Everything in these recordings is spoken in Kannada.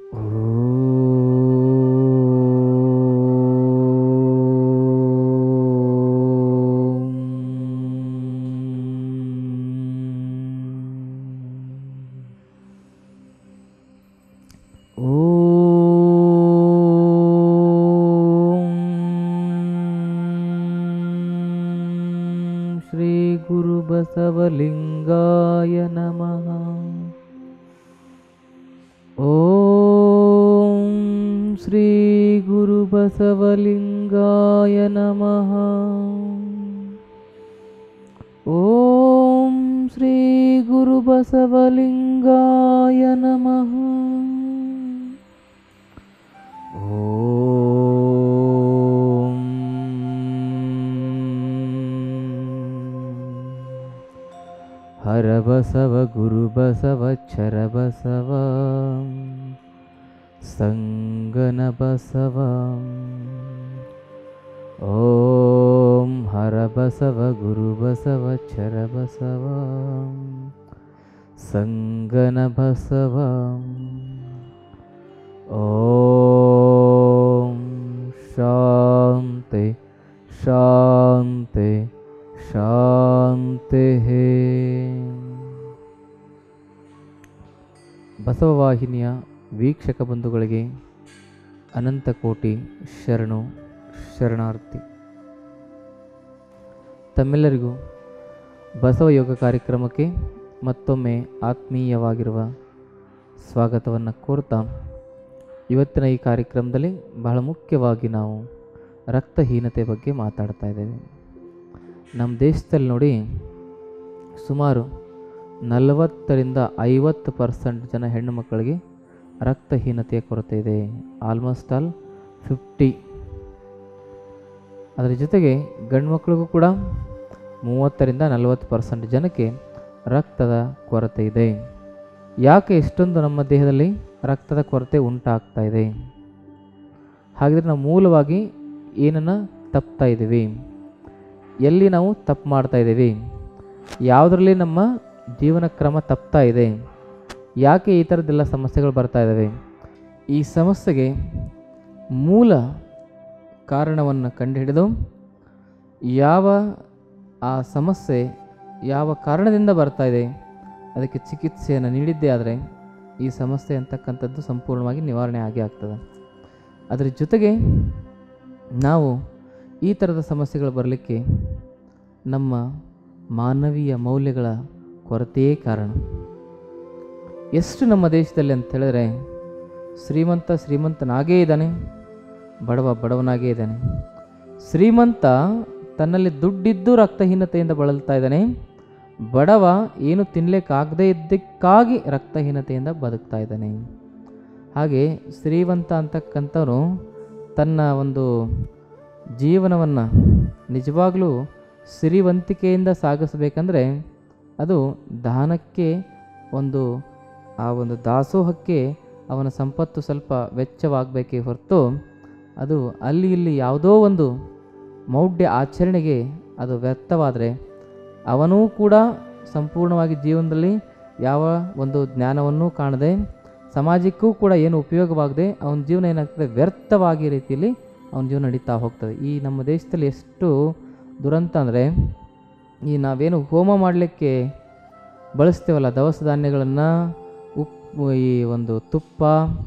ಶ್ರೀ ಗುರು ಬಸವಲಿಂಗಾಯ ನಮಃ ಓಂ ಶ್ರೀ ಗುರು ಬಸವಲಿಂಗಾಯ ನಮಃ ಓಂ ಶ್ರೀ ಗುರು ಬಸವಲಿಂಗಾಯ ನಮಃ ಓಂ ಹರ ಬಸವ ಗುರು ಬಸವ ಚರ ಬಸವ ಸಂಗನ ಬಸವ ಓಂ ಹರ ಬಸವ ಗುರು ಬಸವ ಚರ ಬಸವ ಸಂಗನ ಬಸವ ಓಂ ಶಾಂತಿ ಶಾಂತಿ ಶಾಂತಿ ಬಸವವಾಹಿನಿಯ ವೀಕ್ಷಕ ಬಂಧುಗಳಿಗೆ ಅನಂತ ಕೋಟಿ ಶರಣು ಶರಣಾರ್ಥಿ ತಮ್ಮೆಲ್ಲರಿಗೂ ಬಸವ ಯೋಗ ಕಾರ್ಯಕ್ರಮಕ್ಕೆ ಮತ್ತೊಮ್ಮೆ ಆತ್ಮೀಯವಾಗಿರುವ ಸ್ವಾಗತವನ್ನು ಕೋರ್ತಾ ಇವತ್ತಿನ ಈ ಕಾರ್ಯಕ್ರಮದಲ್ಲಿ ಬಹಳ ಮುಖ್ಯವಾಗಿ ನಾವು ರಕ್ತಹೀನತೆ ಬಗ್ಗೆ ಮಾತಾಡ್ತಾ ಇದ್ದೇವೆ ನಮ್ಮ ದೇಶದಲ್ಲಿ ನೋಡಿ ಸುಮಾರು ನಲವತ್ತರಿಂದ ಐವತ್ತು ಪರ್ಸೆಂಟ್ ಜನ ಹೆಣ್ಣು ಮಕ್ಕಳಿಗೆ ರಕ್ತಹೀನತೆಯ ಕೊರತೆ ಇದೆ ಆಲ್ಮೋಸ್ಟ್ ಆಲ್ ಫಿಫ್ಟಿ ಅದರ ಜೊತೆಗೆ ಗಂಡು ಮಕ್ಕಳಿಗೂ ಕೂಡ ಮೂವತ್ತರಿಂದ ನಲವತ್ತು ಪರ್ಸೆಂಟ್ ಜನಕ್ಕೆ ರಕ್ತದ ಕೊರತೆ ಇದೆ ಯಾಕೆ ಇಷ್ಟೊಂದು ನಮ್ಮ ದೇಹದಲ್ಲಿ ರಕ್ತದ ಕೊರತೆ ಉಂಟಾಗ್ತಾ ಇದೆ ಹಾಗಿದ್ರೆ ನಾವು ಮೂಲವಾಗಿ ಏನನ್ನು ತಪ್ತಾ ಇದ್ದೀವಿ ಎಲ್ಲಿ ನಾವು ತಪ್ಪು ಮಾಡ್ತಾ ಇದ್ದೀವಿ ಯಾವುದರಲ್ಲಿ ನಮ್ಮ ಜೀವನ ಕ್ರಮ ತಪ್ತಾ ಇದೆ ಯಾಕೆ ಈ ಥರದ್ದೆಲ್ಲ ಸಮಸ್ಯೆಗಳು ಬರ್ತಾ ಇದ್ದಾವೆ ಈ ಸಮಸ್ಯೆಗೆ ಮೂಲ ಕಾರಣವನ್ನು ಕಂಡುಹಿಡಿದು ಯಾವ ಆ ಸಮಸ್ಯೆ ಯಾವ ಕಾರಣದಿಂದ ಬರ್ತಾ ಇದೆ ಅದಕ್ಕೆ ಚಿಕಿತ್ಸೆಯನ್ನು ನೀಡಿದ್ದೇ ಆದರೆ ಈ ಸಮಸ್ಯೆ ಅಂತಕ್ಕಂಥದ್ದು ಸಂಪೂರ್ಣವಾಗಿ ನಿವಾರಣೆ ಆಗೇ ಆಗ್ತದೆ ಅದರ ಜೊತೆಗೆ ನಾವು ಈ ಥರದ ಸಮಸ್ಯೆಗಳು ಬರಲಿಕ್ಕೆ ನಮ್ಮ ಮಾನವೀಯ ಮೌಲ್ಯಗಳ ಕೊರತೆಯೇ ಕಾರಣ ಎಷ್ಟು ನಮ್ಮ ದೇಶದಲ್ಲಿ ಅಂತ ಹೇಳಿದ್ರೆ ಶ್ರೀಮಂತ ಶ್ರೀಮಂತನಾಗೇ ಇದ್ದಾನೆ ಬಡವ ಬಡವನಾಗೇ ಇದ್ದಾನೆ ಶ್ರೀಮಂತ ತನ್ನಲ್ಲಿ ದುಡ್ಡಿದ್ದು ರಕ್ತಹೀನತೆಯಿಂದ ಬಳಲ್ತಾ ಇದ್ದಾನೆ ಬಡವ ಏನು ತಿನ್ನಲಿಕ್ಕಾಗದೇ ಇದ್ದಕ್ಕಾಗಿ ರಕ್ತಹೀನತೆಯಿಂದ ಬದುಕ್ತಾ ಇದ್ದಾನೆ ಹಾಗೆ ಶ್ರೀಮಂತ ಅಂತಕ್ಕಂಥವನು ತನ್ನ ಒಂದು ಜೀವನವನ್ನು ನಿಜವಾಗಲೂ ಸಿರಿವಂತಿಕೆಯಿಂದ ಸಾಗಿಸಬೇಕಂದ್ರೆ ಅದು ದಾನಕ್ಕೆ ಒಂದು ಆ ಒಂದು ದಾಸೋಹಕ್ಕೆ ಅವನ ಸಂಪತ್ತು ಸ್ವಲ್ಪ ವೆಚ್ಚವಾಗಬೇಕೇ ಹೊರತು ಅದು ಅಲ್ಲಿ ಇಲ್ಲಿ ಯಾವುದೋ ಒಂದು ಮೌಢ್ಯ ಆಚರಣೆಗೆ ಅದು ವ್ಯರ್ಥವಾದರೆ ಅವನೂ ಕೂಡ ಸಂಪೂರ್ಣವಾಗಿ ಜೀವನದಲ್ಲಿ ಯಾವ ಒಂದು ಜ್ಞಾನವನ್ನೂ ಕಾಣದೆ ಸಮಾಜಕ್ಕೂ ಕೂಡ ಏನು ಉಪಯೋಗವಾಗದೆ ಅವನ ಜೀವನ ಏನಾಗ್ತದೆ ವ್ಯರ್ಥವಾಗಿ ರೀತಿಯಲ್ಲಿ ಅವನ ಜೀವನ ನಡೀತಾ ಹೋಗ್ತದೆ ಈ ನಮ್ಮ ದೇಶದಲ್ಲಿ ಎಷ್ಟು ದುರಂತ ಅಂದರೆ ಈ ನಾವೇನು ಹೋಮ ಮಾಡಲಿಕ್ಕೆ ಬಳಸ್ತೇವಲ್ಲ ದವಸ ಧಾನ್ಯಗಳನ್ನು ಉಪ್ಪು ಈ ಒಂದು ತುಪ್ಪ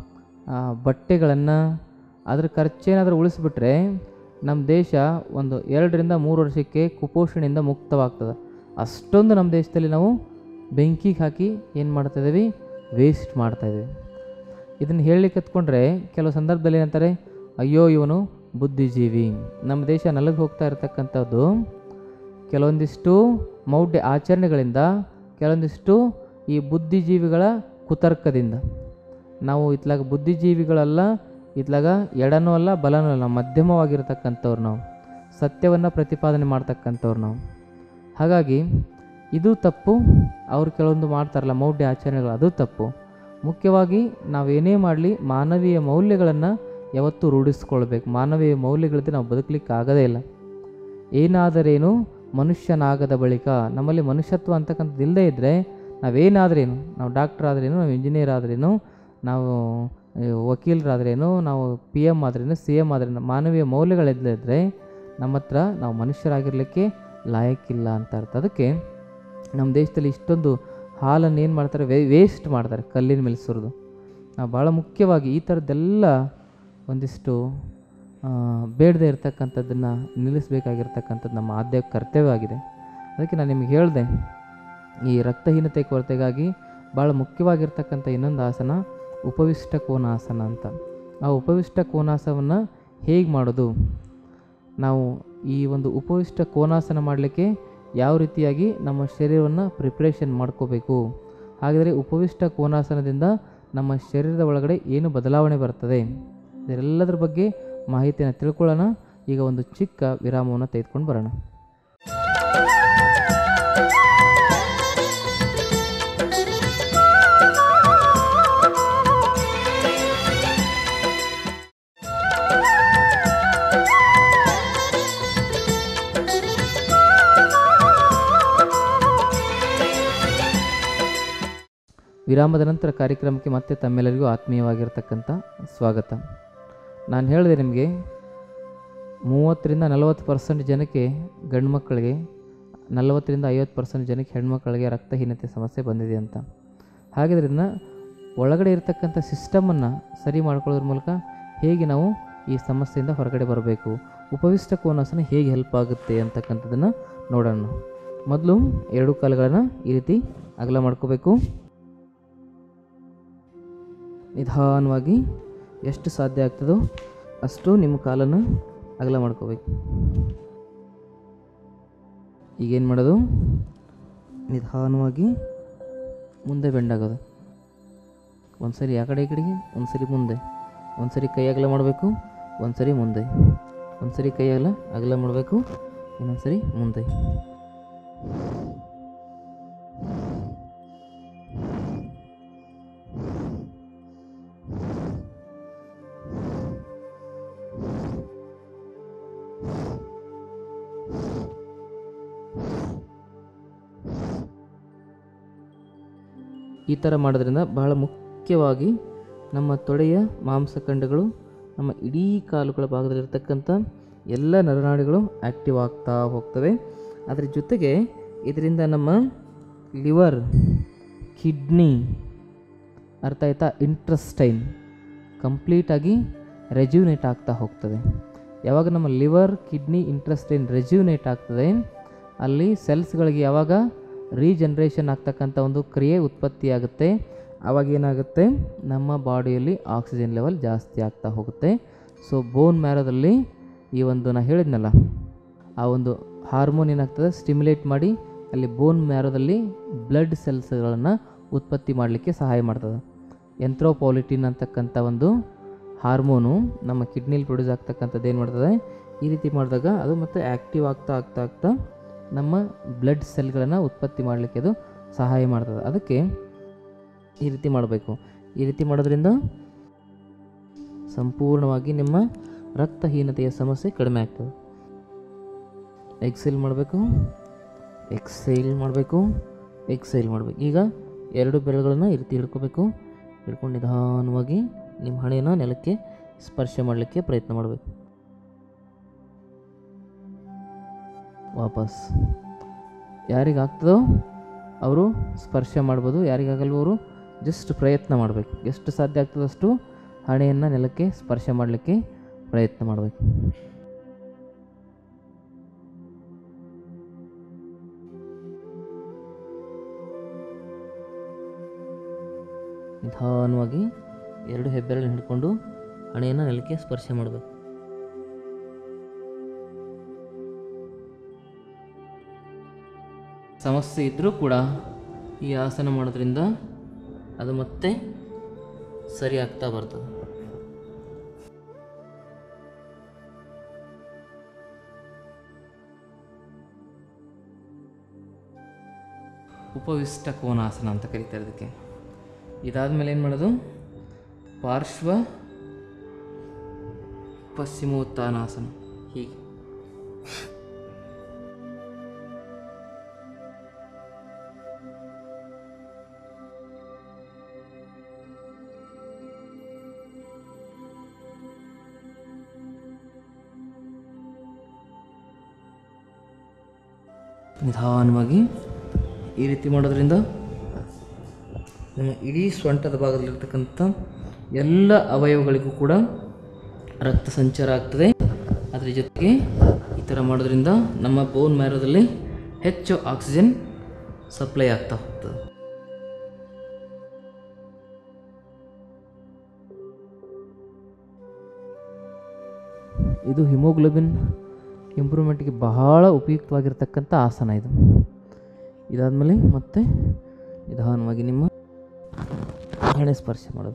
ಬಟ್ಟೆಗಳನ್ನು ಅದ್ರ ಖರ್ಚೇನಾದರೂ ಉಳಿಸ್ಬಿಟ್ರೆ ನಮ್ಮ ದೇಶ ಒಂದು ಎರಡರಿಂದ ಮೂರು ವರ್ಷಕ್ಕೆ ಕುಪೋಷಣೆಯಿಂದ ಮುಕ್ತವಾಗ್ತದೆ ಅಷ್ಟೊಂದು ನಮ್ಮ ದೇಶದಲ್ಲಿ ನಾವು ಬೆಂಕಿಗೆ ಹಾಕಿ ಏನು ಮಾಡ್ತಾಯಿದ್ದೀವಿ ವೇಸ್ಟ್ ಮಾಡ್ತಾಯಿದ್ದೀವಿ ಇದನ್ನು ಹೇಳಲಿಕ್ಕೆ ಹತ್ಕೊಂಡ್ರೆ ಕೆಲವು ಸಂದರ್ಭದಲ್ಲಿ ಏನಂತಾರೆ ಅಯ್ಯೋ ಇವನು ಬುದ್ಧಿಜೀವಿ ನಮ್ಮ ದೇಶ ನಲಗೆ ಹೋಗ್ತಾ ಇರತಕ್ಕಂಥದ್ದು ಕೆಲವೊಂದಿಷ್ಟು ಮೌಢ್ಯ ಆಚರಣೆಗಳಿಂದ ಕೆಲವೊಂದಿಷ್ಟು ಈ ಬುದ್ಧಿಜೀವಿಗಳ ಕುತರ್ಕದಿಂದ ನಾವು ಇತ್ಲಾಗ ಬುದ್ಧಿಜೀವಿಗಳಲ್ಲ ಇತ್ಲಾಗ ಎಡನೂ ಅಲ್ಲ ಬಲನೂ ಅಲ್ಲ ಮಧ್ಯಮವಾಗಿರತಕ್ಕಂಥವ್ರು ನಾವು ಸತ್ಯವನ್ನು ಪ್ರತಿಪಾದನೆ ಮಾಡ್ತಕ್ಕಂಥವ್ರು ನಾವು ಹಾಗಾಗಿ ಇದು ತಪ್ಪು ಅವ್ರು ಕೆಲವೊಂದು ಮಾಡ್ತಾರಲ್ಲ ಮೌಢ್ಯ ಆಚರಣೆಗಳು ಅದು ತಪ್ಪು ಮುಖ್ಯವಾಗಿ ನಾವೇನೇ ಮಾಡಲಿ ಮಾನವೀಯ ಮೌಲ್ಯಗಳನ್ನು ಯಾವತ್ತೂ ರೂಢಿಸ್ಕೊಳ್ಬೇಕು ಮಾನವೀಯ ಮೌಲ್ಯಗಳಿಂದ ನಾವು ಬದುಕಲಿಕ್ಕೆ ಆಗೋದೇ ಇಲ್ಲ ಏನಾದರೇನು ಮನುಷ್ಯನಾಗದ ಬಳಿಕ ನಮ್ಮಲ್ಲಿ ಮನುಷ್ಯತ್ವ ಅಂತಕ್ಕಂಥದ್ದು ಇಲ್ಲದೇ ಇದ್ದರೆ ನಾವೇನಾದ್ರೇನು ನಾವು ಡಾಕ್ಟರ್ ಆದ್ರೇನು ನಾವು ಇಂಜಿನಿಯರ್ ಆದ್ರೇನು ನಾವು ವಕೀಲರಾದ್ರೇನು ನಾವು ಪಿ ಎಮ್ ಆದ್ರೇನು ಸಿ ಎಮ್ ಆದ್ರೇನು ಮಾನವೀಯ ಮೌಲ್ಯಗಳಿಲ್ಲದಿದ್ದರೆ ನಮ್ಮ ಹತ್ರ ನಾವು ಮನುಷ್ಯರಾಗಿರಲಿಕ್ಕೆ ಲಾಯಕ್ಕಿಲ್ಲ ಅಂತ ಅರ್ಥ ಅದಕ್ಕೆ ನಮ್ಮ ದೇಶದಲ್ಲಿ ಇಷ್ಟೊಂದು ಹಾಲನ್ನು ಏನು ಮಾಡ್ತಾರೆ ವೇ ವೇಸ್ಟ್ ಮಾಡ್ತಾರೆ ಕಲ್ಲಿನ ಮೇಲೆ ಸುರಿದು ನಾವು ಭಾಳ ಮುಖ್ಯವಾಗಿ ಈ ಥರದ್ದೆಲ್ಲ ಒಂದಿಷ್ಟು ಬೇಡದೇ ಇರತಕ್ಕಂಥದ್ದನ್ನು ನಿಲ್ಲಿಸಬೇಕಾಗಿರ್ತಕ್ಕಂಥದ್ದು ನಮ್ಮ ಆದ್ಯ ಕರ್ತವ್ಯ ಆಗಿದೆ ಅದಕ್ಕೆ ನಾನು ನಿಮಗೆ ಹೇಳಿದೆ ಈ ರಕ್ತಹೀನತೆ ಕೊರತೆಗಾಗಿ ಭಾಳ ಮುಖ್ಯವಾಗಿರ್ತಕ್ಕಂಥ ಇನ್ನೊಂದು ಆಸನ ಉಪವಿಷ್ಟ ಕೋನಾಸನ ಅಂತ ಆ ಉಪವಿಷ್ಟ ಕೋನಾಸವನ್ನು ಹೇಗೆ ಮಾಡೋದು ನಾವು ಈ ಒಂದು ಉಪವಿಷ್ಟ ಕೋನಾಸನ ಮಾಡಲಿಕ್ಕೆ ಯಾವ ರೀತಿಯಾಗಿ ನಮ್ಮ ಶರೀರವನ್ನು ಪ್ರಿಪ್ರೇಷನ್ ಮಾಡ್ಕೋಬೇಕು ಹಾಗಾದರೆ ಉಪವಿಷ್ಟ ಕೋನಾಸನದಿಂದ ನಮ್ಮ ಶರೀರದ ಒಳಗಡೆ ಏನು ಬದಲಾವಣೆ ಬರ್ತದೆ ಇದೆಲ್ಲದರ ಬಗ್ಗೆ ಮಾಹಿತಿಯನ್ನು ತಿಳ್ಕೊಳ್ಳೋಣ ಈಗ ಒಂದು ಚಿಕ್ಕ ವಿರಾಮವನ್ನು ತೆಗೆದುಕೊಂಡು ಬರೋಣ ವಿರಾಮದ ನಂತರ ಕಾರ್ಯಕ್ರಮಕ್ಕೆ ಮತ್ತೆ ತಮ್ಮೆಲ್ಲರಿಗೂ ಆತ್ಮೀಯವಾಗಿರ್ತಕ್ಕಂಥ ಸ್ವಾಗತ ನಾನು ಹೇಳಿದೆ ನಿಮಗೆ ಮೂವತ್ತರಿಂದ ನಲವತ್ತು ಪರ್ಸೆಂಟ್ ಜನಕ್ಕೆ ಗಂಡು ಮಕ್ಕಳಿಗೆ ನಲವತ್ತರಿಂದ ಐವತ್ತು ಪರ್ಸೆಂಟ್ ಜನಕ್ಕೆ ಹೆಣ್ಮಕ್ಳಿಗೆ ರಕ್ತಹೀನತೆ ಸಮಸ್ಯೆ ಬಂದಿದೆ ಅಂತ ಹಾಗಿದ್ರಿಂದ ಒಳಗಡೆ ಇರತಕ್ಕಂಥ ಸಿಸ್ಟಮನ್ನು ಸರಿ ಮಾಡ್ಕೊಳ್ಳೋದ್ರ ಮೂಲಕ ಹೇಗೆ ನಾವು ಈ ಸಮಸ್ಯೆಯಿಂದ ಹೊರಗಡೆ ಬರಬೇಕು ಉಪವಿಷ್ಟ ಕೋನಾಸನ ಹೇಗೆ ಹೆಲ್ಪ್ ಆಗುತ್ತೆ ಅಂತಕ್ಕಂಥದ್ದನ್ನು ನೋಡೋಣ ಮೊದಲು ಎರಡು ಕಾಲುಗಳನ್ನು ಈ ರೀತಿ ಅಗಲ ಮಾಡ್ಕೋಬೇಕು ನಿಧಾನವಾಗಿ ಎಷ್ಟು ಸಾಧ್ಯ ಆಗ್ತದೋ ಅಷ್ಟು ನಿಮ್ಮ ಕಾಲನ್ನು ಅಗಲ ಮಾಡ್ಕೋಬೇಕು ಈಗೇನು ಮಾಡೋದು ನಿಧಾನವಾಗಿ ಮುಂದೆ ಬೆಂಡಾಗೋದು ಒಂದು ಸರಿ ಆ ಕಡೆ ಈ ಕಡೆಗೆ ಒಂದು ಸರಿ ಮುಂದೆ ಒಂದು ಸರಿ ಕೈ ಅಗಲ ಮಾಡಬೇಕು ಒಂದು ಸರಿ ಮುಂದೆ ಒಂದು ಸರಿ ಕೈ ಅಗಲ ಅಗಲ ಮಾಡಬೇಕು ಇನ್ನೊಂದು ಸರಿ ಮುಂದೆ ಈ ಥರ ಮಾಡೋದ್ರಿಂದ ಬಹಳ ಮುಖ್ಯವಾಗಿ ನಮ್ಮ ತೊಡೆಯ ಮಾಂಸಖಂಡಗಳು ನಮ್ಮ ಇಡೀ ಕಾಲುಗಳ ಭಾಗದಲ್ಲಿರ್ತಕ್ಕಂಥ ಎಲ್ಲ ನರನಾಡಿಗಳು ಆ್ಯಕ್ಟಿವ್ ಆಗ್ತಾ ಹೋಗ್ತವೆ ಅದರ ಜೊತೆಗೆ ಇದರಿಂದ ನಮ್ಮ ಲಿವರ್ ಕಿಡ್ನಿ ಅರ್ಥ ಆಯ್ತಾ ಇಂಟ್ರೆಸ್ಟೈನ್ ಕಂಪ್ಲೀಟಾಗಿ ರೆಜ್ಯೂನೇಟ್ ಆಗ್ತಾ ಹೋಗ್ತದೆ ಯಾವಾಗ ನಮ್ಮ ಲಿವರ್ ಕಿಡ್ನಿ ಇಂಟ್ರೆಸ್ಟೈನ್ ರೆಜ್ಯೂನೇಟ್ ಆಗ್ತದೆ ಅಲ್ಲಿ ಸೆಲ್ಸ್ಗಳಿಗೆ ಯಾವಾಗ ರೀಜನ್ರೇಷನ್ ಆಗ್ತಕ್ಕಂಥ ಒಂದು ಕ್ರಿಯೆ ಉತ್ಪತ್ತಿಯಾಗುತ್ತೆ ಆವಾಗ ಏನಾಗುತ್ತೆ ನಮ್ಮ ಬಾಡಿಯಲ್ಲಿ ಆಕ್ಸಿಜನ್ ಲೆವೆಲ್ ಜಾಸ್ತಿ ಆಗ್ತಾ ಹೋಗುತ್ತೆ ಸೊ ಬೋನ್ ಮ್ಯಾರೋದಲ್ಲಿ ಈ ಒಂದು ನಾ ಹೇಳಿದ್ನಲ್ಲ ಆ ಒಂದು ಹಾರ್ಮೋನ್ ಏನಾಗ್ತದೆ ಸ್ಟಿಮ್ಯುಲೇಟ್ ಮಾಡಿ ಅಲ್ಲಿ ಬೋನ್ ಮ್ಯಾರೋದಲ್ಲಿ ಬ್ಲಡ್ ಸೆಲ್ಸ್ಗಳನ್ನು ಉತ್ಪತ್ತಿ ಮಾಡಲಿಕ್ಕೆ ಸಹಾಯ ಮಾಡ್ತದೆ ಎಂಥ್ರೋಪಾಲಿಟಿನ್ ಅಂತಕ್ಕಂಥ ಒಂದು ಹಾರ್ಮೋನು ನಮ್ಮ ಕಿಡ್ನಿಲಿ ಪ್ರೊಡ್ಯೂಸ್ ಆಗ್ತಕ್ಕಂಥದ್ದು ಏನು ಮಾಡ್ತದೆ ಈ ರೀತಿ ಮಾಡಿದಾಗ ಅದು ಮತ್ತೆ ಆ್ಯಕ್ಟಿವ್ ಆಗ್ತಾ ಆಗ್ತಾ ಆಗ್ತಾ ನಮ್ಮ ಬ್ಲಡ್ ಸೆಲ್ಗಳನ್ನು ಉತ್ಪತ್ತಿ ಮಾಡಲಿಕ್ಕೆ ಅದು ಸಹಾಯ ಮಾಡ್ತದೆ ಅದಕ್ಕೆ ಈ ರೀತಿ ಮಾಡಬೇಕು ಈ ರೀತಿ ಮಾಡೋದ್ರಿಂದ ಸಂಪೂರ್ಣವಾಗಿ ನಿಮ್ಮ ರಕ್ತಹೀನತೆಯ ಸಮಸ್ಯೆ ಕಡಿಮೆ ಆಗ್ತದೆ ಎಕ್ಸೈಲ್ ಮಾಡಬೇಕು ಎಕ್ಸೈಲ್ ಮಾಡಬೇಕು ಎಕ್ಸೈಲ್ ಮಾಡಬೇಕು ಈಗ ಎರಡು ಬೆರಳುಗಳನ್ನು ಈ ರೀತಿ ಹಿಡ್ಕೋಬೇಕು ಹಿಡ್ಕೊಂಡು ನಿಧಾನವಾಗಿ ನಿಮ್ಮ ಹಣೆಯನ್ನು ನೆಲಕ್ಕೆ ಸ್ಪರ್ಶ ಮಾಡಲಿಕ್ಕೆ ಪ್ರಯತ್ನ ಮಾಡಬೇಕು ವಾಪಸ್ ಯಾರಿಗಾಗ್ತದೋ ಅವರು ಸ್ಪರ್ಶ ಮಾಡ್ಬೋದು ಯಾರಿಗಾಗಲ್ವೋ ಅವರು ಜಸ್ಟ್ ಪ್ರಯತ್ನ ಮಾಡಬೇಕು ಎಷ್ಟು ಸಾಧ್ಯ ಆಗ್ತದೋ ಅಷ್ಟು ಹಣೆಯನ್ನು ನೆಲಕ್ಕೆ ಸ್ಪರ್ಶ ಮಾಡಲಿಕ್ಕೆ ಪ್ರಯತ್ನ ಮಾಡಬೇಕು ನಿಧಾನವಾಗಿ ಎರಡು ಹೆಬ್ಬೆರಳನ್ನು ಹಿಡ್ಕೊಂಡು ಹಣೆಯನ್ನು ನೆಲಕ್ಕೆ ಸ್ಪರ್ಶ ಮಾಡಬೇಕು ಸಮಸ್ಯೆ ಇದ್ದರೂ ಕೂಡ ಈ ಆಸನ ಮಾಡೋದ್ರಿಂದ ಅದು ಮತ್ತೆ ಸರಿ ಆಗ್ತಾ ಬರ್ತದೆ ಉಪವಿಷ್ಟ ಕೋನಾಸನ ಅಂತ ಕರೀತಾರೆ ಇದಕ್ಕೆ ಇದಾದಮೇಲೆ ಏನು ಮಾಡೋದು ಪಾರ್ಶ್ವ ಪಶ್ಚಿಮೋತ್ಥಾನಾಸನ ಹೀಗೆ ನಿಧಾನವಾಗಿ ಈ ರೀತಿ ಮಾಡೋದ್ರಿಂದ ನಮ್ಮ ಇಡೀ ಸೊಂಟದ ಭಾಗದಲ್ಲಿರ್ತಕ್ಕಂಥ ಎಲ್ಲ ಅವಯವಗಳಿಗೂ ಕೂಡ ರಕ್ತ ಸಂಚಾರ ಆಗ್ತದೆ ಅದರ ಜೊತೆಗೆ ಈ ಥರ ಮಾಡೋದ್ರಿಂದ ನಮ್ಮ ಬೋನ್ ಮ್ಯಾರೋದಲ್ಲಿ ಹೆಚ್ಚು ಆಕ್ಸಿಜನ್ ಸಪ್ಲೈ ಆಗ್ತಾ ಹೋಗ್ತದೆ ಇದು ಹಿಮೋಗ್ಲೋಬಿನ್ ಇಂಪ್ರೂವ್ಮೆಂಟ್ಗೆ ಬಹಳ ಉಪಯುಕ್ತವಾಗಿರ್ತಕ್ಕಂಥ ಆಸನ ಇದು ಇದಾದಮೇಲೆ ಮತ್ತೆ ನಿಧಾನವಾಗಿ ನಿಮ್ಮ ಹಣೆ ಸ್ಪರ್ಶ ಮಾಡೋದು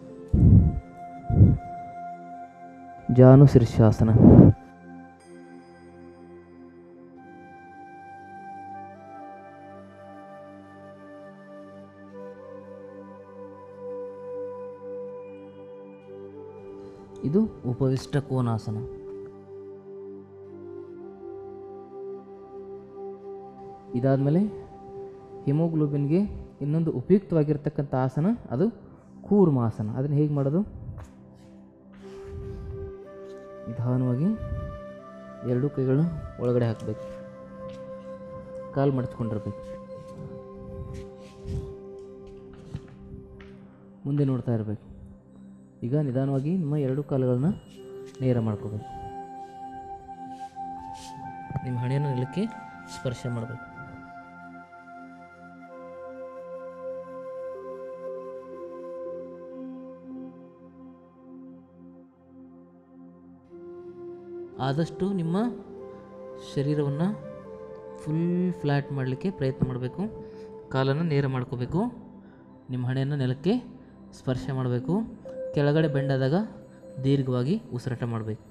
ಜಾನು ಶೀರ್ಷಾಸನ ಇದು ಉಪವಿಷ್ಟ ಕೋನಾಸನ ಇದಾದಮೇಲೆ ಹಿಮೋಗ್ಲೋಬಿನ್ಗೆ ಇನ್ನೊಂದು ಉಪಯುಕ್ತವಾಗಿರ್ತಕ್ಕಂಥ ಆಸನ ಅದು ಕೂರ್ಮಾಸನ ಅದನ್ನು ಹೇಗೆ ಮಾಡೋದು ನಿಧಾನವಾಗಿ ಎರಡೂ ಕೈಗಳನ್ನ ಒಳಗಡೆ ಹಾಕಬೇಕು ಕಾಲು ಮಡಚ್ಕೊಂಡಿರ್ಬೇಕು ಮುಂದೆ ನೋಡ್ತಾ ಇರಬೇಕು ಈಗ ನಿಧಾನವಾಗಿ ನಿಮ್ಮ ಎರಡು ಕಾಲುಗಳನ್ನ ನೇರ ಮಾಡ್ಕೋಬೇಕು ನಿಮ್ಮ ಹಣೆಯನ್ನು ನೆಲಕ್ಕೆ ಸ್ಪರ್ಶ ಮಾಡಬೇಕು ಆದಷ್ಟು ನಿಮ್ಮ ಶರೀರವನ್ನು ಫುಲ್ ಫ್ಲ್ಯಾಟ್ ಮಾಡಲಿಕ್ಕೆ ಪ್ರಯತ್ನ ಮಾಡಬೇಕು ಕಾಲನ್ನು ನೇರ ಮಾಡ್ಕೋಬೇಕು ನಿಮ್ಮ ಹಣೆಯನ್ನು ನೆಲಕ್ಕೆ ಸ್ಪರ್ಶ ಮಾಡಬೇಕು ಕೆಳಗಡೆ ಬೆಂಡಾದಾಗ ದೀರ್ಘವಾಗಿ ಉಸಿರಾಟ ಮಾಡಬೇಕು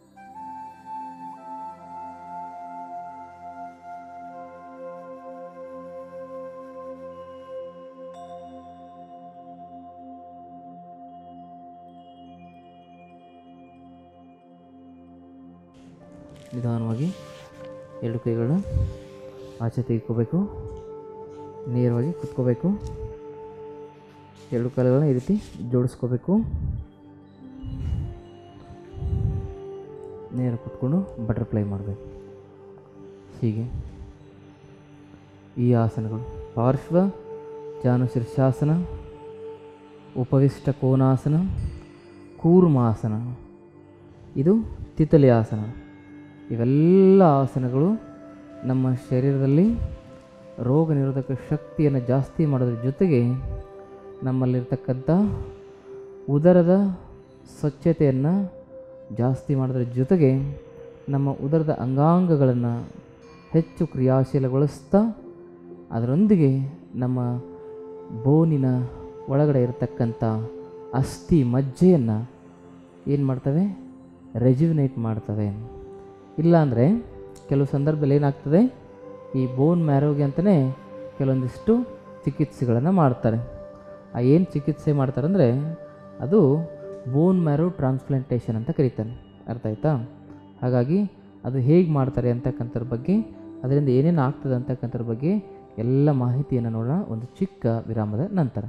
ನಿಧಾನವಾಗಿ ಎರಡು ಕೈಗಳನ್ನ ಆಚೆ ತೆಗೆದುಕೋಬೇಕು ನೇರವಾಗಿ ಕುತ್ಕೋಬೇಕು ಎರಡು ಕಾಲುಗಳನ್ನ ಈ ರೀತಿ ಜೋಡಿಸ್ಕೋಬೇಕು ನೇರ ಕುತ್ಕೊಂಡು ಬಟರ್ಫ್ಲೈ ಮಾಡಬೇಕು ಹೀಗೆ ಈ ಆಸನಗಳು ಪಾರ್ಶ್ವ ಜಾನು ಶೀರ್ಷಾಸನ ಉಪವಿಷ್ಟ ಕೋನಾಸನ ಕೂರ್ಮಾಸನ ಇದು ತಿತಲಿ ಆಸನ ಇವೆಲ್ಲ ಆಸನಗಳು ನಮ್ಮ ಶರೀರದಲ್ಲಿ ರೋಗ ನಿರೋಧಕ ಶಕ್ತಿಯನ್ನು ಜಾಸ್ತಿ ಮಾಡೋದ್ರ ಜೊತೆಗೆ ನಮ್ಮಲ್ಲಿರ್ತಕ್ಕಂಥ ಉದರದ ಸ್ವಚ್ಛತೆಯನ್ನು ಜಾಸ್ತಿ ಮಾಡೋದ್ರ ಜೊತೆಗೆ ನಮ್ಮ ಉದರದ ಅಂಗಾಂಗಗಳನ್ನು ಹೆಚ್ಚು ಕ್ರಿಯಾಶೀಲಗೊಳಿಸ್ತಾ ಅದರೊಂದಿಗೆ ನಮ್ಮ ಬೋನಿನ ಒಳಗಡೆ ಇರತಕ್ಕಂಥ ಅಸ್ಥಿ ಮಜ್ಜೆಯನ್ನು ಏನು ಮಾಡ್ತವೆ ರೆಜ್ಯುನೇಟ್ ಮಾಡ್ತವೆ ಇಲ್ಲಾಂದರೆ ಕೆಲವು ಸಂದರ್ಭದಲ್ಲಿ ಏನಾಗ್ತದೆ ಈ ಬೋನ್ ಮ್ಯಾರೋಗೆ ಅಂತಲೇ ಕೆಲವೊಂದಿಷ್ಟು ಚಿಕಿತ್ಸೆಗಳನ್ನು ಮಾಡ್ತಾರೆ ಆ ಏನು ಚಿಕಿತ್ಸೆ ಮಾಡ್ತಾರೆ ಅಂದರೆ ಅದು ಬೋನ್ ಮ್ಯಾರೋ ಟ್ರಾನ್ಸ್ಪ್ಲಾಂಟೇಷನ್ ಅಂತ ಕರೀತಾರೆ ಅರ್ಥ ಆಯ್ತಾ ಹಾಗಾಗಿ ಅದು ಹೇಗೆ ಮಾಡ್ತಾರೆ ಅಂತಕ್ಕಂಥದ್ರ ಬಗ್ಗೆ ಅದರಿಂದ ಏನೇನು ಆಗ್ತದೆ ಅಂತಕ್ಕಂಥದ್ರ ಬಗ್ಗೆ ಎಲ್ಲ ಮಾಹಿತಿಯನ್ನು ನೋಡೋಣ ಒಂದು ಚಿಕ್ಕ ವಿರಾಮದ ನಂತರ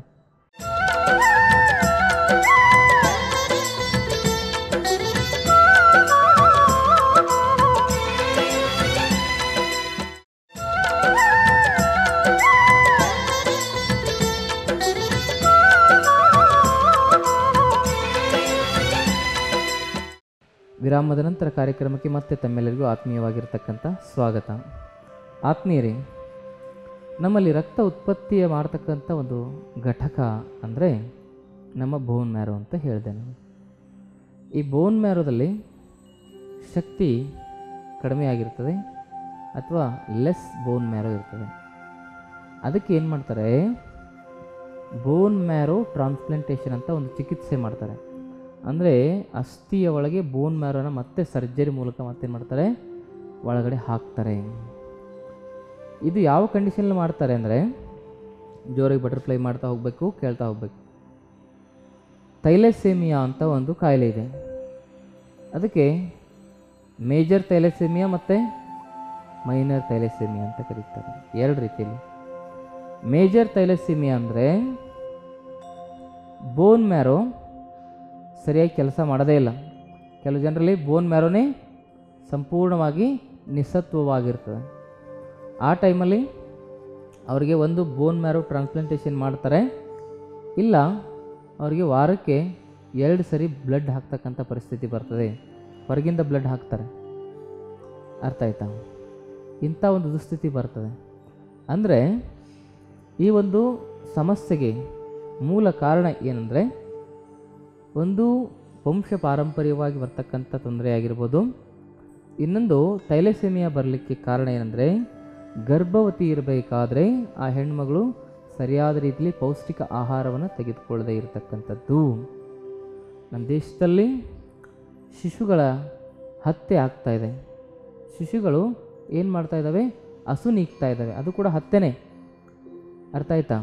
ವಿರಾಮದ ನಂತರ ಕಾರ್ಯಕ್ರಮಕ್ಕೆ ಮತ್ತೆ ತಮ್ಮೆಲ್ಲರಿಗೂ ಆತ್ಮೀಯವಾಗಿರ್ತಕ್ಕಂಥ ಸ್ವಾಗತ ಆತ್ಮೀಯರೇ ನಮ್ಮಲ್ಲಿ ರಕ್ತ ಉತ್ಪತ್ತಿ ಮಾಡ್ತಕ್ಕಂಥ ಒಂದು ಘಟಕ ಅಂದರೆ ನಮ್ಮ ಬೋನ್ ಮ್ಯಾರೋ ಅಂತ ಹೇಳಿದೆ ನಾನು ಈ ಬೋನ್ ಮ್ಯಾರೋದಲ್ಲಿ ಶಕ್ತಿ ಕಡಿಮೆ ಆಗಿರ್ತದೆ ಅಥವಾ ಲೆಸ್ ಬೋನ್ ಮ್ಯಾರೋ ಇರ್ತದೆ ಅದಕ್ಕೆ ಏನು ಮಾಡ್ತಾರೆ ಬೋನ್ ಮ್ಯಾರೋ ಟ್ರಾನ್ಸ್ಪ್ಲಾಂಟೇಷನ್ ಅಂತ ಒಂದು ಚಿಕಿತ್ಸೆ ಮಾಡ್ತಾರೆ ಅಂದರೆ ಅಸ್ಥಿಯ ಒಳಗೆ ಬೋನ್ ಮ್ಯಾರೋನ ಮತ್ತೆ ಸರ್ಜರಿ ಮೂಲಕ ಮತ್ತೇನು ಮಾಡ್ತಾರೆ ಒಳಗಡೆ ಹಾಕ್ತಾರೆ ಇದು ಯಾವ ಕಂಡೀಷನಲ್ಲಿ ಮಾಡ್ತಾರೆ ಅಂದರೆ ಜೋರಾಗಿ ಬಟರ್ಫ್ಲೈ ಮಾಡ್ತಾ ಹೋಗಬೇಕು ಕೇಳ್ತಾ ಹೋಗಬೇಕು ತೈಲೆಸೇಮಿಯಾ ಅಂತ ಒಂದು ಕಾಯಿಲೆ ಇದೆ ಅದಕ್ಕೆ ಮೇಜರ್ ತೈಲೆಸೇಮಿಯಾ ಮತ್ತು ಮೈನರ್ ತೈಲೆಸೇಮಿಯಾ ಅಂತ ಕರೀತಾರೆ ಎರಡು ರೀತಿಯಲ್ಲಿ ಮೇಜರ್ ತೈಲೆಸೇಮಿಯಾ ಅಂದರೆ ಬೋನ್ ಮ್ಯಾರೋ ಸರಿಯಾಗಿ ಕೆಲಸ ಮಾಡೋದೇ ಇಲ್ಲ ಕೆಲವು ಜನರಲ್ಲಿ ಬೋನ್ ಮ್ಯಾರೋನೇ ಸಂಪೂರ್ಣವಾಗಿ ನಿಸ್ಸತ್ವವಾಗಿರ್ತದೆ ಆ ಟೈಮಲ್ಲಿ ಅವರಿಗೆ ಒಂದು ಬೋನ್ ಮ್ಯಾರೋ ಟ್ರಾನ್ಸ್ಪ್ಲಾಂಟೇಷನ್ ಮಾಡ್ತಾರೆ ಇಲ್ಲ ಅವರಿಗೆ ವಾರಕ್ಕೆ ಎರಡು ಸರಿ ಬ್ಲಡ್ ಹಾಕ್ತಕ್ಕಂಥ ಪರಿಸ್ಥಿತಿ ಬರ್ತದೆ ಹೊರಗಿಂದ ಬ್ಲಡ್ ಹಾಕ್ತಾರೆ ಅರ್ಥ ಆಯ್ತಾ ಇಂಥ ಒಂದು ದುಸ್ಥಿತಿ ಬರ್ತದೆ ಅಂದರೆ ಈ ಒಂದು ಸಮಸ್ಯೆಗೆ ಮೂಲ ಕಾರಣ ಏನಂದರೆ ಒಂದು ವಂಶ ಪಾರಂಪರ್ಯವಾಗಿ ಬರ್ತಕ್ಕಂಥ ತೊಂದರೆ ಆಗಿರ್ಬೋದು ಇನ್ನೊಂದು ತೈಲಸೇಮಿಯಾ ಬರಲಿಕ್ಕೆ ಕಾರಣ ಏನಂದರೆ ಗರ್ಭವತಿ ಇರಬೇಕಾದ್ರೆ ಆ ಹೆಣ್ಮಗಳು ಸರಿಯಾದ ರೀತಿಯಲ್ಲಿ ಪೌಷ್ಟಿಕ ಆಹಾರವನ್ನು ತೆಗೆದುಕೊಳ್ಳದೆ ಇರತಕ್ಕಂಥದ್ದು ನಮ್ಮ ದೇಶದಲ್ಲಿ ಶಿಶುಗಳ ಹತ್ಯೆ ಆಗ್ತಾ ಇದೆ ಶಿಶುಗಳು ಏನು ಮಾಡ್ತಾ ಇದ್ದಾವೆ ಹಸು ನೀಗ್ತಾ ಇದ್ದಾವೆ ಅದು ಕೂಡ ಹತ್ಯೆನೇ ಅರ್ಥ ಆಯ್ತಾ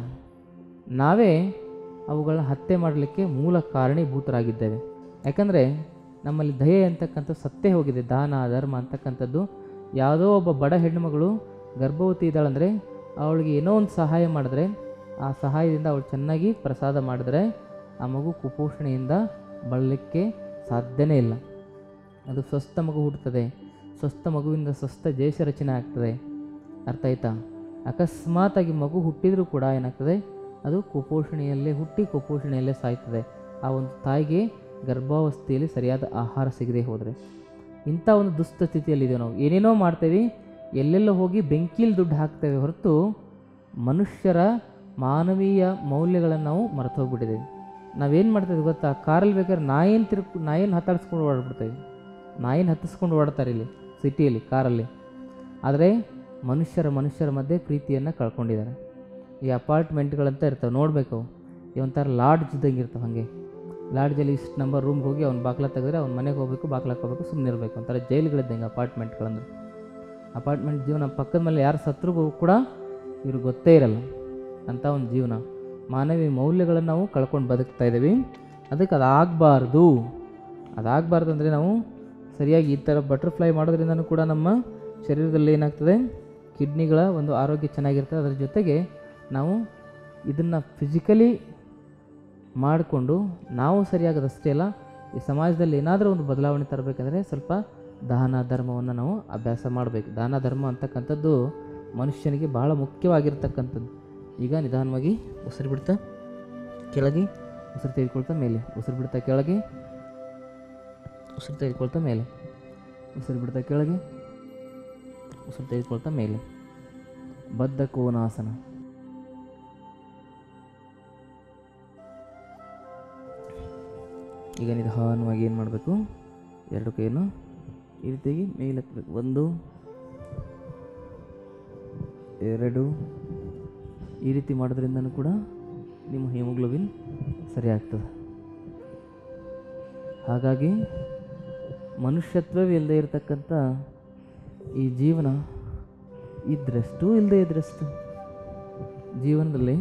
ನಾವೇ ಅವುಗಳನ್ನ ಹತ್ಯೆ ಮಾಡಲಿಕ್ಕೆ ಮೂಲ ಕಾರಣೀಭೂತರಾಗಿದ್ದೇವೆ ಯಾಕಂದರೆ ನಮ್ಮಲ್ಲಿ ದಯೆ ಅಂತಕ್ಕಂಥ ಸತ್ತೇ ಹೋಗಿದೆ ದಾನ ಧರ್ಮ ಅಂತಕ್ಕಂಥದ್ದು ಯಾವುದೋ ಒಬ್ಬ ಬಡ ಹೆಣ್ಣುಮಗಳು ಗರ್ಭವತಿ ಇದ್ದಾಳಂದರೆ ಅವಳಿಗೆ ಏನೋ ಒಂದು ಸಹಾಯ ಮಾಡಿದ್ರೆ ಆ ಸಹಾಯದಿಂದ ಅವಳು ಚೆನ್ನಾಗಿ ಪ್ರಸಾದ ಮಾಡಿದ್ರೆ ಆ ಮಗು ಕುಪೋಷಣೆಯಿಂದ ಬಳಲಿಕ್ಕೆ ಸಾಧ್ಯನೇ ಇಲ್ಲ ಅದು ಸ್ವಸ್ಥ ಮಗು ಹುಟ್ಟುತ್ತದೆ ಸ್ವಸ್ಥ ಮಗುವಿಂದ ಸ್ವಸ್ಥ ದೇಶ ರಚನೆ ಆಗ್ತದೆ ಅರ್ಥ ಆಯ್ತಾ ಅಕಸ್ಮಾತಾಗಿ ಮಗು ಹುಟ್ಟಿದರೂ ಕೂಡ ಏನಾಗ್ತದೆ ಅದು ಕುಪೋಷಣೆಯಲ್ಲೇ ಹುಟ್ಟಿ ಕುಪೋಷಣೆಯಲ್ಲೇ ಸಾಯ್ತದೆ ಆ ಒಂದು ತಾಯಿಗೆ ಗರ್ಭಾವಸ್ಥೆಯಲ್ಲಿ ಸರಿಯಾದ ಆಹಾರ ಸಿಗದೆ ಹೋದರೆ ಇಂಥ ಒಂದು ದುಸ್ಥಿತಿಯಲ್ಲಿದ್ದೇವೆ ನಾವು ಏನೇನೋ ಮಾಡ್ತೇವೆ ಎಲ್ಲೆಲ್ಲೋ ಹೋಗಿ ಬೆಂಕಿಲಿ ದುಡ್ಡು ಹಾಕ್ತೇವೆ ಹೊರತು ಮನುಷ್ಯರ ಮಾನವೀಯ ಮೌಲ್ಯಗಳನ್ನು ನಾವು ಮರೆತು ಹೋಗ್ಬಿಟ್ಟಿದ್ದೇವೆ ನಾವೇನು ಮಾಡ್ತೇವೆ ಗೊತ್ತಾ ಕಾರಲ್ಲಿ ಬೇಕಾದ್ರೆ ನಾಯೇನು ತಿರ್ಕ್ ನಾಯೇನು ಹತ್ತಾಡಿಸ್ಕೊಂಡು ಓಡಾಡ್ಬಿಡ್ತೇವೆ ನಾಯಿನ ಹತ್ತಿಸ್ಕೊಂಡು ಓಡ್ತಾರೆ ಇಲ್ಲಿ ಸಿಟಿಯಲ್ಲಿ ಕಾರಲ್ಲಿ ಆದರೆ ಮನುಷ್ಯರ ಮನುಷ್ಯರ ಮಧ್ಯೆ ಪ್ರೀತಿಯನ್ನು ಕಳ್ಕೊಂಡಿದ್ದಾರೆ ಈ ಅಪಾರ್ಟ್ಮೆಂಟ್ಗಳಂತ ಇರ್ತವೆ ನೋಡಬೇಕು ಈ ಒಂಥರ ಲಾಡ್ಜ್ ಇದ್ದಂಗೆ ಇರ್ತವೆ ಹಾಗೆ ಲಾಡ್ಜಲ್ಲಿ ಇಷ್ಟು ನಂಬರ್ ರೂಮ್ಗೆ ಹೋಗಿ ಅವ್ನು ಬಾಗ್ಲ ತೆಗೆದ್ರೆ ಅವ್ನ ಮನೆಗೆ ಹೋಗಬೇಕು ಬಾಗ್ಲ ಹಾಕೋಬೇಕು ಸುಮ್ಮನೆ ಇರಬೇಕು ಒಂಥರ ಜೈಲುಗಳಿದ್ದಂಗೆ ಅಪಾರ್ಟ್ಮೆಂಟ್ಗಳಂದ್ರೆ ಅಪಾರ್ಟ್ಮೆಂಟ್ ಜೀವನ ಪಕ್ಕದ ಮೇಲೆ ಯಾರು ಸತ್ರೂ ಕೂಡ ಇವ್ರಿಗೆ ಗೊತ್ತೇ ಇರಲ್ಲ ಅಂಥ ಒಂದು ಜೀವನ ಮಾನವೀಯ ಮೌಲ್ಯಗಳನ್ನು ನಾವು ಕಳ್ಕೊಂಡು ಬದುಕ್ತಾ ಇದ್ದೀವಿ ಅದಕ್ಕೆ ಅದಾಗಬಾರ್ದು ಅದಾಗಬಾರ್ದು ಅಂದರೆ ನಾವು ಸರಿಯಾಗಿ ಈ ಥರ ಬಟರ್ಫ್ಲೈ ಮಾಡೋದ್ರಿಂದನೂ ಕೂಡ ನಮ್ಮ ಶರೀರದಲ್ಲಿ ಏನಾಗ್ತದೆ ಕಿಡ್ನಿಗಳ ಒಂದು ಆರೋಗ್ಯ ಚೆನ್ನಾಗಿರ್ತದೆ ಅದರ ಜೊತೆಗೆ ನಾವು ಇದನ್ನು ಫಿಸಿಕಲಿ ಮಾಡಿಕೊಂಡು ನಾವು ಸರಿಯಾಗದಷ್ಟೇ ಅಲ್ಲ ಈ ಸಮಾಜದಲ್ಲಿ ಏನಾದರೂ ಒಂದು ಬದಲಾವಣೆ ತರಬೇಕಂದ್ರೆ ಸ್ವಲ್ಪ ದಾನ ಧರ್ಮವನ್ನು ನಾವು ಅಭ್ಯಾಸ ಮಾಡಬೇಕು ದಾನ ಧರ್ಮ ಅಂತಕ್ಕಂಥದ್ದು ಮನುಷ್ಯನಿಗೆ ಬಹಳ ಮುಖ್ಯವಾಗಿರ್ತಕ್ಕಂಥದ್ದು ಈಗ ನಿಧಾನವಾಗಿ ಉಸಿರು ಬಿಡ್ತಾ ಕೆಳಗೆ ಉಸಿರು ತೆಗೆದುಕೊಳ್ತಾ ಮೇಲೆ ಉಸಿರು ಬಿಡ್ತಾ ಕೆಳಗೆ ಉಸಿರು ತೆಗೆದುಕೊಳ್ತಾ ಮೇಲೆ ಉಸಿರು ಬಿಡ್ತಾ ಕೆಳಗೆ ಉಸಿರು ತೆಗೆದುಕೊಳ್ತಾ ಮೇಲೆ ಬದ್ಧ ಕೋನಾಸನ ಈಗ ನಿಧಾನವಾಗಿ ಏನು ಮಾಡಬೇಕು ಎರಡು ಕೈಯನ್ನು ಈ ರೀತಿಯಾಗಿ ಮೇಲೆ ಎತ್ತಬೇಕು ಒಂದು ಎರಡು ಈ ರೀತಿ ಮಾಡೋದ್ರಿಂದನೂ ಕೂಡ ನಿಮ್ಮ ಹಿಮೋಗ್ಲೋಬಿನ್ ಸರಿ ಆಗ್ತದೆ ಹಾಗಾಗಿ ಮನುಷ್ಯತ್ವವೇ ಇಲ್ಲದೆ ಇರತಕ್ಕಂಥ ಈ ಜೀವನ ಇದ್ರಷ್ಟು ಇಲ್ಲದೆ ಇದ್ರಷ್ಟು ಜೀವನದಲ್ಲಿ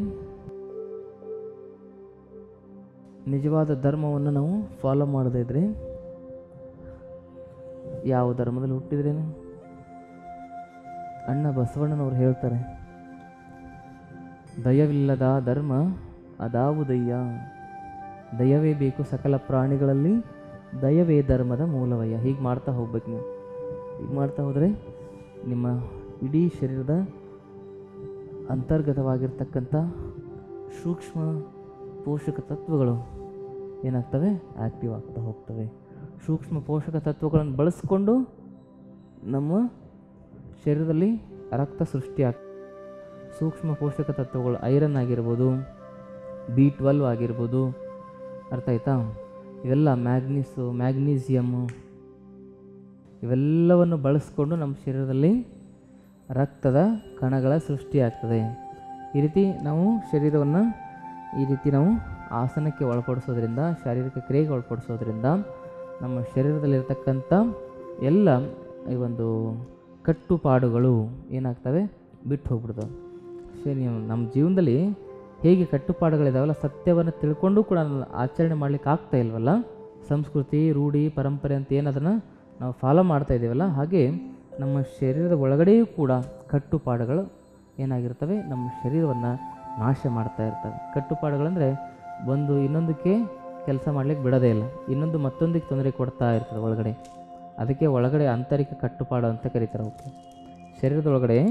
ನಿಜವಾದ ಧರ್ಮವನ್ನು ನಾವು ಫಾಲೋ ಮಾಡದೇ ಇದ್ರೆ ಯಾವ ಧರ್ಮದಲ್ಲಿ ಹುಟ್ಟಿದ್ರೇನು ಅಣ್ಣ ಬಸವಣ್ಣನವ್ರು ಹೇಳ್ತಾರೆ ದಯವಿಲ್ಲದ ಧರ್ಮ ಅದಾವುದಯ್ಯ ದಯವೇ ಬೇಕು ಸಕಲ ಪ್ರಾಣಿಗಳಲ್ಲಿ ದಯವೇ ಧರ್ಮದ ಮೂಲವಯ್ಯ ಹೀಗೆ ಮಾಡ್ತಾ ಹೋಗ್ಬೇಕು ನೀವು ಹೀಗೆ ಮಾಡ್ತಾ ಹೋದರೆ ನಿಮ್ಮ ಇಡೀ ಶರೀರದ ಅಂತರ್ಗತವಾಗಿರ್ತಕ್ಕಂಥ ಸೂಕ್ಷ್ಮ ಪೋಷಕ ತತ್ವಗಳು ಏನಾಗ್ತವೆ ಆ್ಯಕ್ಟಿವ್ ಆಗ್ತಾ ಹೋಗ್ತವೆ ಸೂಕ್ಷ್ಮ ಪೋಷಕ ತತ್ವಗಳನ್ನು ಬಳಸ್ಕೊಂಡು ನಮ್ಮ ಶರೀರದಲ್ಲಿ ರಕ್ತ ಸೃಷ್ಟಿ ಆಗ್ ಸೂಕ್ಷ್ಮ ಪೋಷಕ ತತ್ವಗಳು ಐರನ್ ಆಗಿರ್ಬೋದು ಬಿ ಟ್ವೆಲ್ವ್ ಆಗಿರ್ಬೋದು ಅರ್ಥ ಆಯ್ತಾ ಇವೆಲ್ಲ ಮ್ಯಾಗ್ನೀಸು ಮ್ಯಾಗ್ನೀಸಿಯಮ್ಮು ಇವೆಲ್ಲವನ್ನು ಬಳಸ್ಕೊಂಡು ನಮ್ಮ ಶರೀರದಲ್ಲಿ ರಕ್ತದ ಕಣಗಳ ಸೃಷ್ಟಿಯಾಗ್ತದೆ ಈ ರೀತಿ ನಾವು ಶರೀರವನ್ನು ಈ ರೀತಿ ನಾವು ಆಸನಕ್ಕೆ ಒಳಪಡಿಸೋದ್ರಿಂದ ಶಾರೀರಿಕ ಕ್ರಿಯೆಗೆ ಒಳಪಡಿಸೋದ್ರಿಂದ ನಮ್ಮ ಶರೀರದಲ್ಲಿರ್ತಕ್ಕಂಥ ಎಲ್ಲ ಈ ಒಂದು ಕಟ್ಟುಪಾಡುಗಳು ಏನಾಗ್ತವೆ ಬಿಟ್ಟು ಹೋಗ್ಬಿಡ್ತವೆ ಸರಿ ನಮ್ಮ ಜೀವನದಲ್ಲಿ ಹೇಗೆ ಕಟ್ಟುಪಾಡುಗಳಿದಾವಲ್ಲ ಸತ್ಯವನ್ನು ತಿಳ್ಕೊಂಡು ಕೂಡ ಅದನ್ನ ಆಚರಣೆ ಮಾಡ್ಲಿಕ್ಕೆ ಆಗ್ತಾ ಇಲ್ವಲ್ಲ ಸಂಸ್ಕೃತಿ ರೂಢಿ ಪರಂಪರೆ ಅಂತ ಏನು ಅದನ್ನು ನಾವು ಫಾಲೋ ಮಾಡ್ತಾ ಇದ್ದೀವಲ್ಲ ಹಾಗೆ ನಮ್ಮ ಶರೀರದ ಒಳಗಡೆಯೂ ಕೂಡ ಕಟ್ಟುಪಾಡುಗಳು ಏನಾಗಿರ್ತವೆ ನಮ್ಮ ಶರೀರವನ್ನು ನಾಶ ಮಾಡ್ತಾ ಇರ್ತವೆ ಕಟ್ಟುಪಾಡುಗಳಂದರೆ ಒಂದು ಇನ್ನೊಂದಕ್ಕೆ ಕೆಲಸ ಮಾಡ್ಲಿಕ್ಕೆ ಬಿಡೋದೇ ಇಲ್ಲ ಇನ್ನೊಂದು ಮತ್ತೊಂದಕ್ಕೆ ತೊಂದರೆ ಕೊಡ್ತಾ ಇರ್ತದೆ ಒಳಗಡೆ ಅದಕ್ಕೆ ಒಳಗಡೆ ಆಂತರಿಕ ಕಟ್ಟುಪಾಡು ಅಂತ ಕರೀತಾರೆ ಅವಕ್ಕೆ ಶರೀರದ ಒಳಗಡೆ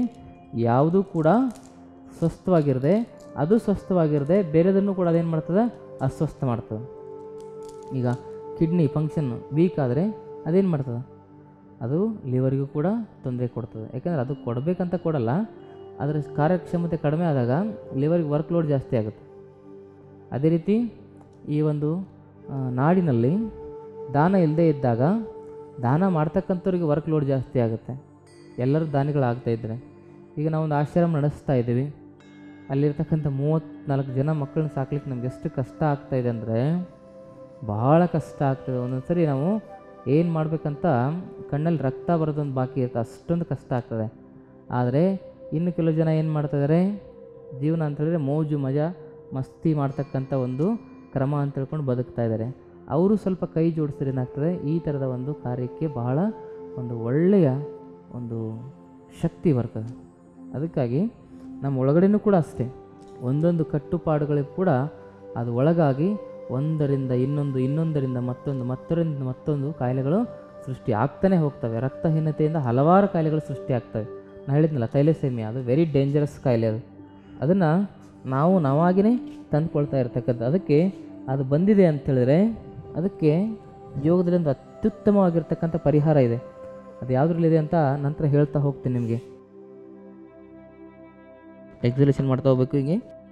ಯಾವುದೂ ಕೂಡ ಸ್ವಸ್ಥವಾಗಿರದೆ ಅದು ಸ್ವಸ್ಥವಾಗಿರದೆ ಬೇರೆದನ್ನು ಕೂಡ ಅದೇನು ಮಾಡ್ತದೆ ಅಸ್ವಸ್ಥ ಮಾಡ್ತದೆ ಈಗ ಕಿಡ್ನಿ ಫಂಕ್ಷನ್ ವೀಕ್ ಆದರೆ ಅದೇನು ಮಾಡ್ತದೆ ಅದು ಲಿವರಿಗೂ ಕೂಡ ತೊಂದರೆ ಕೊಡ್ತದೆ ಯಾಕಂದರೆ ಅದು ಕೊಡಬೇಕಂತ ಕೊಡಲ್ಲ ಅದರ ಕಾರ್ಯಕ್ಷಮತೆ ಕಡಿಮೆ ಆದಾಗ ಲಿವರ್ಗೆ ವರ್ಕ್ ಲೋಡ್ ಜಾಸ್ತಿ ಆಗುತ್ತೆ ಅದೇ ರೀತಿ ಈ ಒಂದು ಆ, ನಾಡಿನಲ್ಲಿ ದಾನ ಇಲ್ಲದೆ ಇದ್ದಾಗ ದಾನ ಮಾಡ್ತಕ್ಕಂಥವ್ರಿಗೆ ವರ್ಕ್ ಲೋಡ್ ಜಾಸ್ತಿ ಆಗುತ್ತೆ ಎಲ್ಲರೂ ದಾನಿಗಳಾಗ್ತಾ ಇದ್ದಾರೆ ಈಗ ನಾವೊಂದು ಆಶ್ರಮ ನಡೆಸ್ತಾ ಇದ್ದೀವಿ ಅಲ್ಲಿರ್ತಕ್ಕಂಥ ಮೂವತ್ತ್ನಾಲ್ಕು ಜನ ಮಕ್ಕಳನ್ನ ಸಾಕ್ಲಿಕ್ಕೆ ನಮ್ಗೆ ಎಷ್ಟು ಕಷ್ಟ ಆಗ್ತಾ ಇದೆ ಅಂದರೆ ಭಾಳ ಕಷ್ಟ ಆಗ್ತದೆ ಒಂದೊಂದು ಸರಿ ನಾವು ಏನು ಮಾಡಬೇಕಂತ ಕಣ್ಣಲ್ಲಿ ರಕ್ತ ಬರೋದೊಂದು ಬಾಕಿ ಇರುತ್ತೆ ಅಷ್ಟೊಂದು ಕಷ್ಟ ಆಗ್ತದೆ ಆದರೆ ಇನ್ನು ಕೆಲವು ಜನ ಏನು ಮಾಡ್ತಿದ್ದಾರೆ ಜೀವನ ಅಂತ ಹೇಳಿದ್ರೆ ಮೋಜು ಮಜಾ ಮಸ್ತಿ ಮಾಡ್ತಕ್ಕಂಥ ಒಂದು ಕ್ರಮ ಅಂತ ಹೇಳ್ಕೊಂಡು ಬದುಕ್ತಾ ಇದ್ದಾರೆ ಅವರು ಸ್ವಲ್ಪ ಕೈ ಜೋಡಿಸಿದ್ರೆ ಏನಾಗ್ತದೆ ಈ ಥರದ ಒಂದು ಕಾರ್ಯಕ್ಕೆ ಬಹಳ ಒಂದು ಒಳ್ಳೆಯ ಒಂದು ಶಕ್ತಿ ಬರ್ತದೆ ಅದಕ್ಕಾಗಿ ನಮ್ಮ ಒಳಗಡೆನೂ ಕೂಡ ಅಷ್ಟೇ ಒಂದೊಂದು ಕಟ್ಟುಪಾಡುಗಳಿಗೂ ಕೂಡ ಅದು ಒಳಗಾಗಿ ಒಂದರಿಂದ ಇನ್ನೊಂದು ಇನ್ನೊಂದರಿಂದ ಮತ್ತೊಂದು ಮತ್ತೊಂದರಿಂದ ಮತ್ತೊಂದು ಕಾಯಿಲೆಗಳು ಸೃಷ್ಟಿ ಆಗ್ತಾನೆ ಹೋಗ್ತವೆ ರಕ್ತಹೀನತೆಯಿಂದ ಹಲವಾರು ಕಾಯಿಲೆಗಳು ಸೃಷ್ಟಿ ಆಗ್ತವೆ ನಾನು ಹೇಳಿದ್ನಲ್ಲ ತೈಲಸೇಮಿಯಾ ಅದು ವೆರಿ ಡೇಂಜರಸ್ ಕಾಯಿಲೆ ಅದು ಅದನ್ನು ನಾವು ನಾವಾಗಿಯೇ ತಂದುಕೊಳ್ತಾ ಇರ್ತಕ್ಕಂಥ ಅದಕ್ಕೆ ಅದು ಬಂದಿದೆ ಅಂತ ಹೇಳಿದ್ರೆ ಅದಕ್ಕೆ ಯೋಗದಲ್ಲಿ ಒಂದು ಅತ್ಯುತ್ತಮವಾಗಿರ್ತಕ್ಕಂಥ ಪರಿಹಾರ ಇದೆ ಅದು ಯಾವುದ್ರಲ್ಲಿದೆ ಅಂತ ನಂತರ ಹೇಳ್ತಾ ಹೋಗ್ತೀನಿ ನಿಮಗೆ ಎಕ್ಸಲೇಷನ್ ಮಾಡ್ತಾ ಹೋಗ್ಬೇಕು ಹೀಗೆ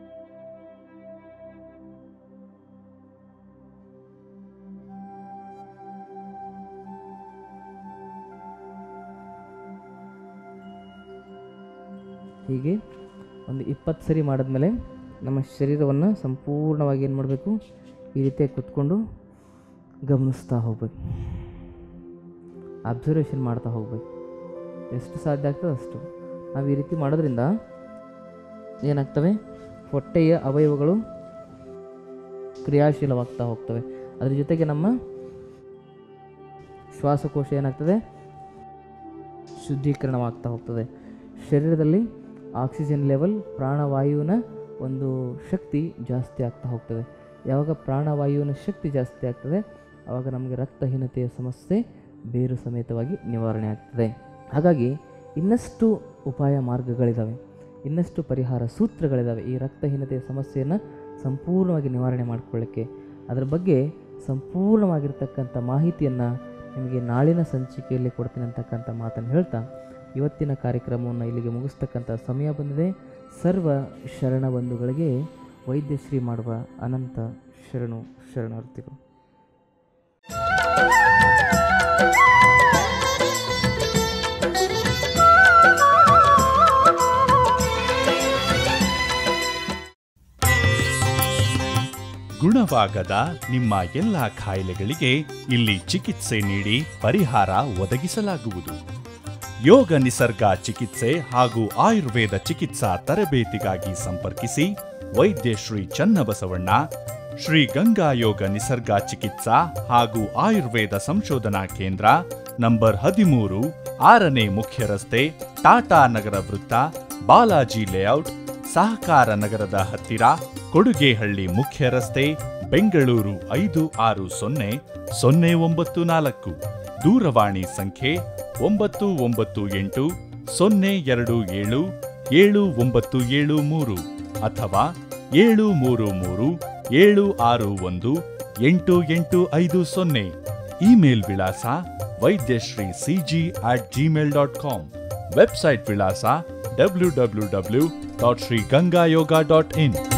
ಹೀಗೆ ಒಂದು ಇಪ್ಪತ್ತು ಸರಿ ಮಾಡಿದ್ಮೇಲೆ ನಮ್ಮ ಶರೀರವನ್ನು ಸಂಪೂರ್ಣವಾಗಿ ಏನು ಮಾಡಬೇಕು ಈ ರೀತಿಯಾಗಿ ಕುತ್ಕೊಂಡು ಗಮನಿಸ್ತಾ ಹೋಗ್ಬೇಕು ಅಬ್ಸರ್ವೇಷನ್ ಮಾಡ್ತಾ ಹೋಗ್ಬೇಕು ಎಷ್ಟು ಸಾಧ್ಯ ಆಗ್ತದೆ ಅಷ್ಟು ನಾವು ಈ ರೀತಿ ಮಾಡೋದ್ರಿಂದ ಏನಾಗ್ತವೆ ಹೊಟ್ಟೆಯ ಅವಯವಗಳು ಕ್ರಿಯಾಶೀಲವಾಗ್ತಾ ಹೋಗ್ತವೆ ಅದ್ರ ಜೊತೆಗೆ ನಮ್ಮ ಶ್ವಾಸಕೋಶ ಏನಾಗ್ತದೆ ಶುದ್ಧೀಕರಣವಾಗ್ತಾ ಹೋಗ್ತದೆ ಶರೀರದಲ್ಲಿ ಆಕ್ಸಿಜನ್ ಲೆವೆಲ್ ಪ್ರಾಣವಾಯುವಿನ ಒಂದು ಶಕ್ತಿ ಜಾಸ್ತಿ ಆಗ್ತಾ ಹೋಗ್ತದೆ ಯಾವಾಗ ಪ್ರಾಣವಾಯುವಿನ ಶಕ್ತಿ ಜಾಸ್ತಿ ಆಗ್ತದೆ ಆವಾಗ ನಮಗೆ ರಕ್ತಹೀನತೆಯ ಸಮಸ್ಯೆ ಬೇರು ಸಮೇತವಾಗಿ ನಿವಾರಣೆ ಆಗ್ತದೆ ಹಾಗಾಗಿ ಇನ್ನಷ್ಟು ಉಪಾಯ ಮಾರ್ಗಗಳಿದ್ದಾವೆ ಇನ್ನಷ್ಟು ಪರಿಹಾರ ಸೂತ್ರಗಳಿದ್ದಾವೆ ಈ ರಕ್ತಹೀನತೆಯ ಸಮಸ್ಯೆಯನ್ನು ಸಂಪೂರ್ಣವಾಗಿ ನಿವಾರಣೆ ಮಾಡಿಕೊಳ್ಳಿಕ್ಕೆ ಅದರ ಬಗ್ಗೆ ಸಂಪೂರ್ಣವಾಗಿರ್ತಕ್ಕಂಥ ಮಾಹಿತಿಯನ್ನು ನಿಮಗೆ ನಾಳಿನ ಸಂಚಿಕೆಯಲ್ಲಿ ಕೊಡ್ತೀನಿ ಅಂತಕ್ಕಂಥ ಮಾತನ್ನು ಹೇಳ್ತಾ ಇವತ್ತಿನ ಕಾರ್ಯಕ್ರಮವನ್ನು ಇಲ್ಲಿಗೆ ಮುಗಿಸ್ತಕ್ಕಂಥ ಸಮಯ ಬಂದಿದೆ ಸರ್ವ ಶರಣ ಬಂಧುಗಳಿಗೆ ವೈದ್ಯಶ್ರೀ ಮಾಡುವ ಅನಂತ ಶರಣು ಶರಣಾರ್ಥಿಗಳು ಗುಣವಾಗದ ನಿಮ್ಮ ಎಲ್ಲ ಕಾಯಿಲೆಗಳಿಗೆ ಇಲ್ಲಿ ಚಿಕಿತ್ಸೆ ನೀಡಿ ಪರಿಹಾರ ಒದಗಿಸಲಾಗುವುದು ಯೋಗ ನಿಸರ್ಗ ಚಿಕಿತ್ಸೆ ಹಾಗೂ ಆಯುರ್ವೇದ ಚಿಕಿತ್ಸಾ ತರಬೇತಿಗಾಗಿ ಸಂಪರ್ಕಿಸಿ ವೈದ್ಯ ಶ್ರೀ ಚನ್ನಬಸವಣ್ಣ ಶ್ರೀ ಗಂಗಾ ಯೋಗ ನಿಸರ್ಗ ಚಿಕಿತ್ಸಾ ಹಾಗೂ ಆಯುರ್ವೇದ ಸಂಶೋಧನಾ ಕೇಂದ್ರ ನಂಬರ್ ಹದಿಮೂರು ಆರನೇ ಮುಖ್ಯ ರಸ್ತೆ ಟಾಟಾ ನಗರ ವೃತ್ತ ಬಾಲಾಜಿ ಲೇಔಟ್ ಸಹಕಾರ ನಗರದ ಹತ್ತಿರ ಕೊಡುಗೆಹಳ್ಳಿ ಮುಖ್ಯ ರಸ್ತೆ ಬೆಂಗಳೂರು ಐದು ಆರು ಸೊನ್ನೆ ಸೊನ್ನೆ ಒಂಬತ್ತು ನಾಲ್ಕು ದೂರವಾಣಿ ಸಂಖ್ಯೆ ಒಂಬತ್ತು ಒಂಬತ್ತು ಎಂಟು ಸೊನ್ನೆ ಎರಡು ಏಳು ಏಳು ಒಂಬತ್ತು ಏಳು ಮೂರು ಅಥವಾ ಏಳು ಮೂರು ಮೂರು ಏಳು ಆರು ಒಂದು ಎಂಟು ಎಂಟು ಐದು ಸೊನ್ನೆ ಇಮೇಲ್ ವಿಳಾಸ Vaidyashree CG at Gmail dot com website ವಿಳಾಸ W W W dot Shri Ganga Yoga dot ಇನ್